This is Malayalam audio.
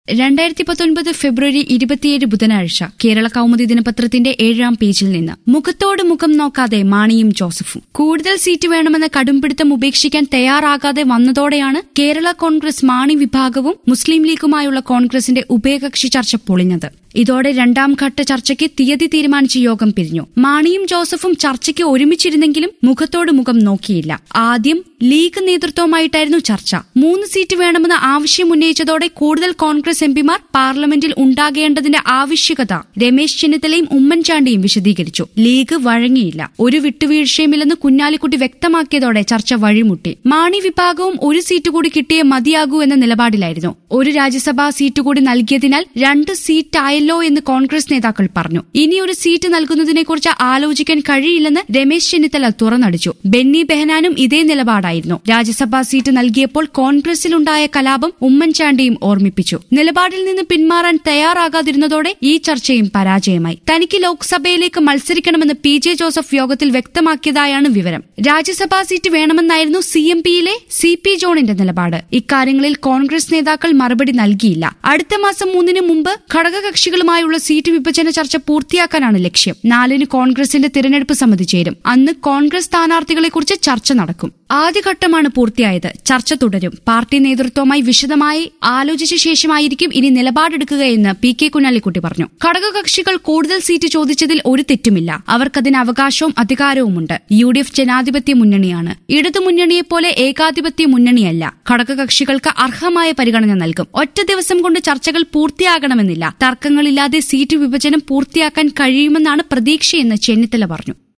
രണ്ടായിരത്തി പത്തൊൻപത് ഫെബ്രുവരി ഇരുപത്തിയേഴ് ബുധനാഴ്ച കേരള കൗമുദി ദിനപത്രത്തിന്റെ ഏഴാം പേജിൽ നിന്ന് മുഖത്തോട് മുഖം നോക്കാതെ മാണിയും ജോസഫും കൂടുതൽ സീറ്റ് വേണമെന്ന കടുംപിടുത്തം ഉപേക്ഷിക്കാൻ തയ്യാറാകാതെ വന്നതോടെയാണ് കേരള കോൺഗ്രസ് മാണി വിഭാഗവും മുസ്ലിം ലീഗുമായുള്ള കോൺഗ്രസിന്റെ ഉഭയകക്ഷി ചർച്ച പൊളിഞ്ഞത് ഇതോടെ രണ്ടാം ഘട്ട ചർച്ചയ്ക്ക് തീയതി തീരുമാനിച്ച യോഗം പിരിഞ്ഞു മാണിയും ജോസഫും ചർച്ചയ്ക്ക് ഒരുമിച്ചിരുന്നെങ്കിലും മുഖത്തോട് മുഖം നോക്കിയില്ല ആദ്യം ലീഗ് നേതൃത്വവുമായിട്ടായിരുന്നു ചർച്ച മൂന്ന് സീറ്റ് വേണമെന്ന ആവശ്യം ഉന്നയിച്ചതോടെ കൂടുതൽ കോൺഗ്രസ് എംപിമാർ പാർലമെന്റിൽ ഉണ്ടാകേണ്ടതിന്റെ ആവശ്യകത രമേശ് ചെന്നിത്തലയും ഉമ്മൻചാണ്ടിയും വിശദീകരിച്ചു ലീഗ് വഴങ്ങിയില്ല ഒരു വിട്ടുവീഴ്ചയുമില്ലെന്ന് കുഞ്ഞാലിക്കുട്ടി വ്യക്തമാക്കിയതോടെ ചർച്ച വഴിമുട്ടി മാണി വിഭാഗവും ഒരു സീറ്റ് കൂടി കിട്ടിയേ മതിയാകൂ എന്ന നിലപാടിലായിരുന്നു ഒരു രാജ്യസഭാ സീറ്റ് കൂടി നൽകിയതിനാൽ രണ്ട് സീറ്റ് ആയല്ലോ എന്ന് കോൺഗ്രസ് നേതാക്കൾ പറഞ്ഞു ഇനി ഒരു സീറ്റ് നൽകുന്നതിനെക്കുറിച്ച് ആലോചിക്കാൻ കഴിയില്ലെന്ന് രമേശ് ചെന്നിത്തല തുറന്നടിച്ചു ബെന്നി ബെഹനാനും ഇതേ നിലപാടായിരുന്നു രാജ്യസഭാ സീറ്റ് നൽകിയപ്പോൾ കോൺഗ്രസിലുണ്ടായ കലാപം ഉമ്മൻചാണ്ടിയും ഓർമ്മിപ്പിച്ചു നിലപാടിൽ നിന്ന് പിന്മാറാൻ തയ്യാറാകാതിരുന്നതോടെ ഈ ചർച്ചയും പരാജയമായി തനിക്ക് ലോക്സഭയിലേക്ക് മത്സരിക്കണമെന്ന് പി ജെ ജോസഫ് യോഗത്തിൽ വ്യക്തമാക്കിയതായാണ് വിവരം രാജ്യസഭാ സീറ്റ് വേണമെന്നായിരുന്നു സി എം പിയിലെ സി പി ജോണിന്റെ നിലപാട് ഇക്കാര്യങ്ങളിൽ കോൺഗ്രസ് നേതാക്കൾ മറുപടി നൽകിയില്ല അടുത്ത മാസം മൂന്നിന് മുമ്പ് ഘടകകക്ഷികളുമായുള്ള സീറ്റ് വിഭജന ചർച്ച പൂർത്തിയാക്കാനാണ് ലക്ഷ്യം നാലിന് കോൺഗ്രസിന്റെ തിരഞ്ഞെടുപ്പ് സമിതി ചേരും അന്ന് കോൺഗ്രസ് സ്ഥാനാർത്ഥികളെക്കുറിച്ച് ചർച്ച നടക്കും ആദ്യഘട്ടമാണ് പൂർത്തിയായത് ചർച്ച തുടരും പാർട്ടി നേതൃത്വവുമായി വിശദമായി ആലോചിച്ച ശേഷമായിരിക്കും ഇനി നിലപാടെടുക്കുകയെന്ന് പി കെ കുഞ്ഞാലിക്കുട്ടി പറഞ്ഞു ഘടകകക്ഷികൾ കൂടുതൽ സീറ്റ് ചോദിച്ചതിൽ ഒരു തെറ്റുമില്ല അവർക്കതിന് അവകാശവും അധികാരവുമുണ്ട് യു ഡി എഫ് ജനാധിപത്യ മുന്നണിയാണ് ഇടതു മുന്നണിയെപ്പോലെ ഏകാധിപത്യ മുന്നണിയല്ല ഘടകകക്ഷികൾക്ക് അർഹമായ പരിഗണന നൽകും ഒറ്റ ദിവസം കൊണ്ട് ചർച്ചകൾ പൂർത്തിയാകണമെന്നില്ല തർക്കങ്ങളില്ലാതെ സീറ്റ് വിഭജനം പൂർത്തിയാക്കാൻ കഴിയുമെന്നാണ് പ്രതീക്ഷയെന്ന് ചെന്നിത്തല പറഞ്ഞു